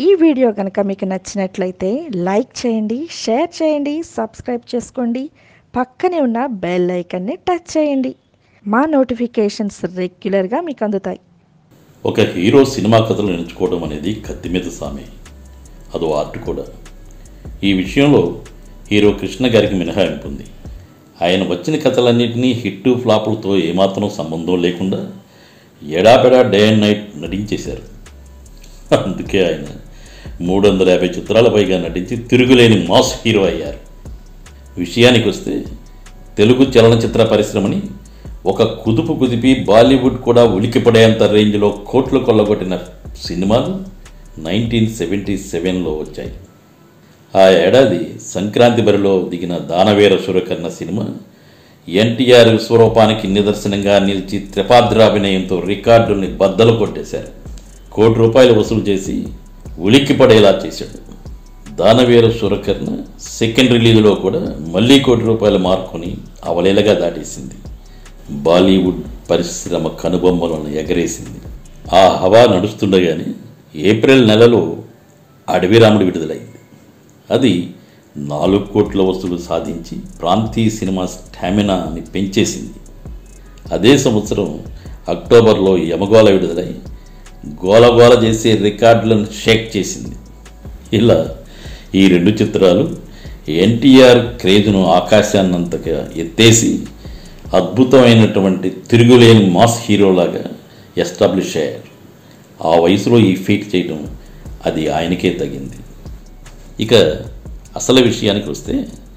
ఈ వీడియో కనుక మీకు నచ్చినట్లయితే లైక్ చేయండి షేర్ చేయండి సబ్స్క్రైబ్ చేసుకోండి పక్కనే ఉన్న బెల్ ఐకన్ని టచ్ చేయండి మా నోటిఫికేషన్స్ రెగ్యులర్గా మీకు అందుతాయి ఒక హీరో సినిమా కథలు ఎంచుకోవడం అనేది కత్తి మీద సామే అదో ఆర్ట్ కూడా ఈ విషయంలో హీరో కృష్ణ గారికి మినహాయింపు ఉంది ఆయన వచ్చిన కథలన్నింటినీ హిట్ ఫ్లాపులతో ఏమాత్రం సంబంధం లేకుండా ఎడాపెడా డే అండ్ నైట్ నటించేశారు అందుకే ఆయన మూడు వందల యాభై చిత్రాల పైగా నటించి తిరుగులేని మాస్ హీరో అయ్యారు విషయానికి వస్తే తెలుగు చలనచిత్ర పరిశ్రమని ఒక కుదుపు కుదిపి బాలీవుడ్ కూడా ఉలికిపడేంత రేంజ్లో కోట్లు కొల్లగొట్టిన సినిమాలు నైన్టీన్ సెవెంటీ సెవెన్లో వచ్చాయి ఆ ఏడాది సంక్రాంతి బరిలో దిగిన దానవీర సురకర్ణ సినిమా ఎన్టీఆర్ విశ్వరూపానికి నిదర్శనంగా నిలిచి త్రిపాద్రాభినయంతో రికార్డుల్ని బద్దలు కొట్టేశారు కోటి రూపాయలు వసూలు చేసి ఉలిక్కిపడేలా చేశాడు దానవీర సురకర్ణ సెకండ్ రిలీజ్లో కూడా మళ్ళీ కోటి రూపాయల మార్కుని అవలేలగా దాటేసింది బాలీవుడ్ పరిశ్రమ కనుబొమ్మలను ఎగరేసింది ఆ హవా నడుస్తుండగానే ఏప్రిల్ నెలలో అడవిరాముడు విడుదలైంది అది నాలుగు కోట్ల వసూలు సాధించి ప్రాంతీయ సినిమా స్టామినాని పెంచేసింది అదే సంవత్సరం అక్టోబర్లో యమగోళ విడుదలై గోలగోల చేసే రికార్డులను షేక్ చేసింది ఇలా ఈ రెండు చిత్రాలు ఎన్టీఆర్ క్రేజ్ను ఆకాశాన్నంతగా ఎత్తేసి అద్భుతమైనటువంటి తిరుగులేని మాస్ హీరోలాగా ఎస్టాబ్లిష్ అయ్యారు ఆ వయసులో ఈ ఫీట్ చేయడం అది ఆయనకే తగింది ఇక అసలు విషయానికి వస్తే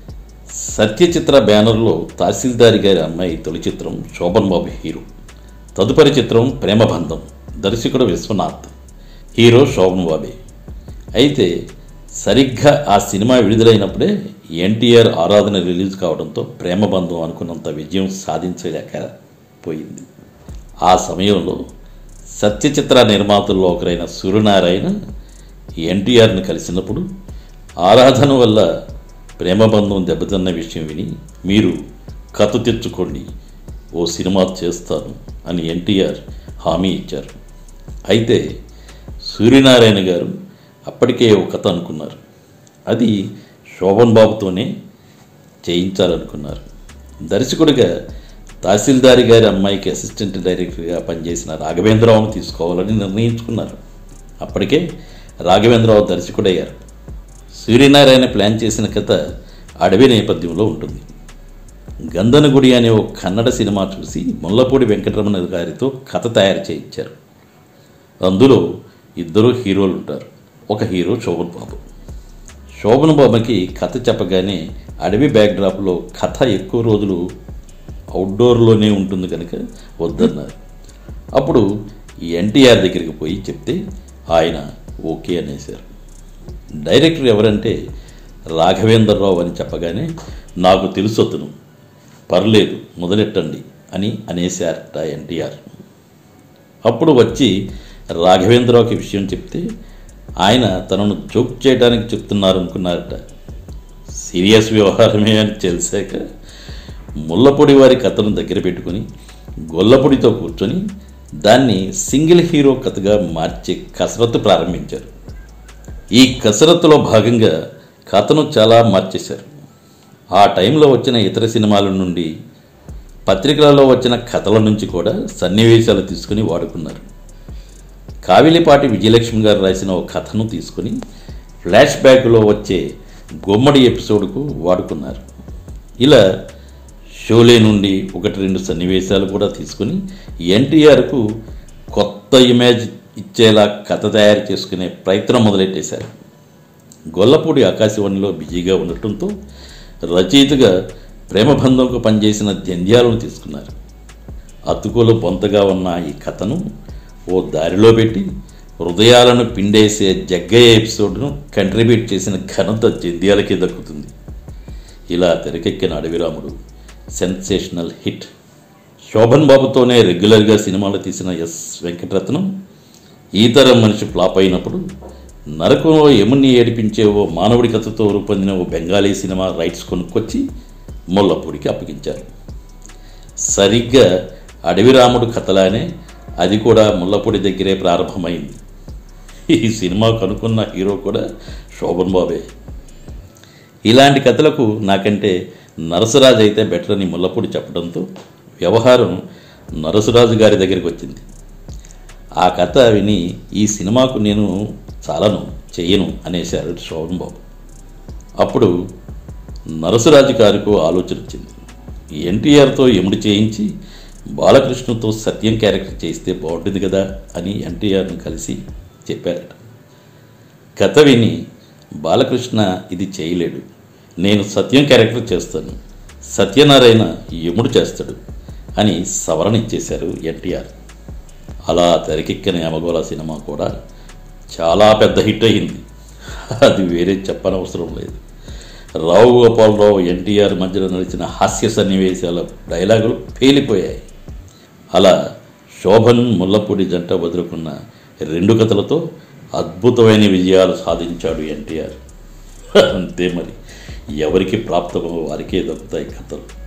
సత్యచిత్ర బ్యానర్లో తహసీల్దారి గారి అమ్మాయి తొలి చిత్రం శోభన్ బాబు హీరో తదుపరి చిత్రం ప్రేమబంధం దర్శకుడు విశ్వనాథ్ హీరో శోభన్ బాబే అయితే సరిగ్గా ఆ సినిమా విడుదలైనప్పుడే ఎన్టీఆర్ ఆరాధన రిలీజ్ కావడంతో ప్రేమబంధం అనుకున్నంత విజయం సాధించలేకపోయింది ఆ సమయంలో సత్యచిత్ర నిర్మాతల్లో ఒకరైన సూర్యనారాయణ ఎన్టీఆర్ని కలిసినప్పుడు ఆరాధన వల్ల ప్రేమబంధం దెబ్బతిన్న విషయం విని మీరు కథ తెచ్చుకోండి ఓ సినిమా చేస్తాను అని ఎన్టీఆర్ హామీ ఇచ్చారు అయితే సూర్యనారాయణ గారు అప్పటికే ఒక కథ అనుకున్నారు అది శోభన్ బాబుతోనే చేయించాలనుకున్నారు దర్శకుడిగా తహసీల్దారి గారి అమ్మాయికి అసిస్టెంట్ డైరెక్టర్గా పనిచేసిన రాఘవేంద్రరావును తీసుకోవాలని నిర్ణయించుకున్నారు అప్పటికే రాఘవేంద్రరావు దర్శకుడయ్యారు సూర్యనారాయణ ప్లాన్ చేసిన కథ అడవి నేపథ్యంలో ఉంటుంది గంధనగుడి అనే ఒక కన్నడ సినిమా చూసి ముల్లపూడి వెంకటరమణ గారితో కథ తయారు చేయించారు అందులో ఇద్దరు హీరోలు ఉంటారు ఒక హీరో శోభన్ బాబు శోభన్ బాబుకి కథ చెప్పగానే అడవి బ్యాక్డ్రాప్లో కథ ఎక్కువ రోజులు అవుట్డోర్లోనే ఉంటుంది కనుక వద్దన్నారు అప్పుడు ఎన్టీఆర్ దగ్గరికి పోయి చెప్తే ఆయన ఓకే అనేశారు డైరెక్టర్ ఎవరంటే రాఘవేంద్రరావు అని చెప్పగానే నాకు తెలుసు అతను పర్లేదు మొదలెట్టండి అని అనేశారట ఎన్టీఆర్ అప్పుడు వచ్చి రాఘవేంద్రరావుకి విషయం చెప్తే ఆయన తనను జోక్ చేయడానికి చెప్తున్నారు అనుకున్నారట సీరియస్ వ్యవహారమే అని తెలిసాక ముల్లపొడి వారి కథను దగ్గర పెట్టుకుని గొల్లపొడితో కూర్చొని దాన్ని సింగిల్ హీరో కథగా మార్చే కసరత్తు ప్రారంభించారు ఈ కసరత్తులో భాగంగా కథను చాలా మార్చేశారు ఆ టైంలో వచ్చిన ఇతర సినిమాల నుండి పత్రికలలో వచ్చిన కథల నుంచి కూడా సన్నివేశాలు తీసుకుని వాడుకున్నారు కావిలిపాటి విజయలక్ష్మి గారు రాసిన ఒక కథను తీసుకుని ఫ్లాష్ బ్యాక్లో వచ్చే గుమ్మడి ఎపిసోడ్కు వాడుకున్నారు ఇలా షోలే నుండి ఒకటి రెండు సన్నివేశాలు కూడా తీసుకుని ఎన్టీఆర్కు కొత్త ఇమేజ్ ఇచ్చేలా కథ తయారు చేసుకునే ప్రయత్నం మొదలెట్టేశారు గొల్లపూడి ఆకాశవాణిలో బిజీగా ఉండటంతో రచయితగా ప్రేమబంధంకు పనిచేసిన జంధ్యాలను తీసుకున్నారు అతుకులు బొంతగా ఉన్న ఈ కథను ఓ దారిలో పెట్టి హృదయాలను పిండేసే జగ్గయ్య ఎపిసోడ్ను కంట్రిబ్యూట్ చేసిన ఘనత జంధ్యాలకే దక్కుతుంది ఇలా తెరకెక్కిన అడవిరాముడు సెన్సేషనల్ హిట్ శోభన్ బాబుతోనే రెగ్యులర్గా సినిమాలు తీసిన ఎస్ వెంకటరత్నం ఈ తరం మనిషి ఫ్లాప్ అయినప్పుడు నరకంలో యముని ఏడిపించే ఓ మానవుడి కథతో రూపొందిన ఓ బెంగాలీ సినిమా రైట్స్ కొనుక్కొచ్చి ముల్లపూడికి అప్పగించారు సరిగ్గా అడవిరాముడు కథలానే అది కూడా ముల్లపూడి దగ్గరే ప్రారంభమైంది ఈ సినిమా కనుక్కున్న హీరో కూడా శోభన్ బాబే ఇలాంటి కథలకు నాకంటే నరసరాజు అయితే బెటర్ అని ముల్లపూడి చెప్పడంతో వ్యవహారం నరసరాజు గారి దగ్గరికి వచ్చింది ఆ కథ విని ఈ సినిమాకు నేను చాలను చెయ్యను అనేశారు శోభన్ బాబు అప్పుడు నరసరాజు గారికి ఆలోచన వచ్చింది ఎన్టీఆర్తో ఎముడి చేయించి బాలకృష్ణతో సత్యం క్యారెక్టర్ చేస్తే బాగుంటుంది కదా అని ఎన్టీఆర్ను కలిసి చెప్పారట కథ విని బాలకృష్ణ ఇది చేయలేడు నేను సత్యం క్యారెక్టర్ చేస్తాను సత్యనారాయణ యముడు చేస్తాడు అని సవరణ ఇచ్చేశారు ఎన్టీఆర్ అలా తెరకెక్కిన యమగోళ సినిమా కూడా చాలా పెద్ద హిట్ అయింది అది వేరే చెప్పనవసరం లేదు రావు గోపాలరావు ఎన్టీఆర్ మధ్యలో నడిచిన హాస్య సన్నివేశాల డైలాగులు పేలిపోయాయి అలా శోభన్ ముల్లపూడి జంట వదులుకున్న రెండు కథలతో అద్భుతమైన విజయాలు సాధించాడు ఎన్టీఆర్ అంతే మరి ఎవరికి ప్రాప్తమో వారికే దొరుకుతాయి కథలు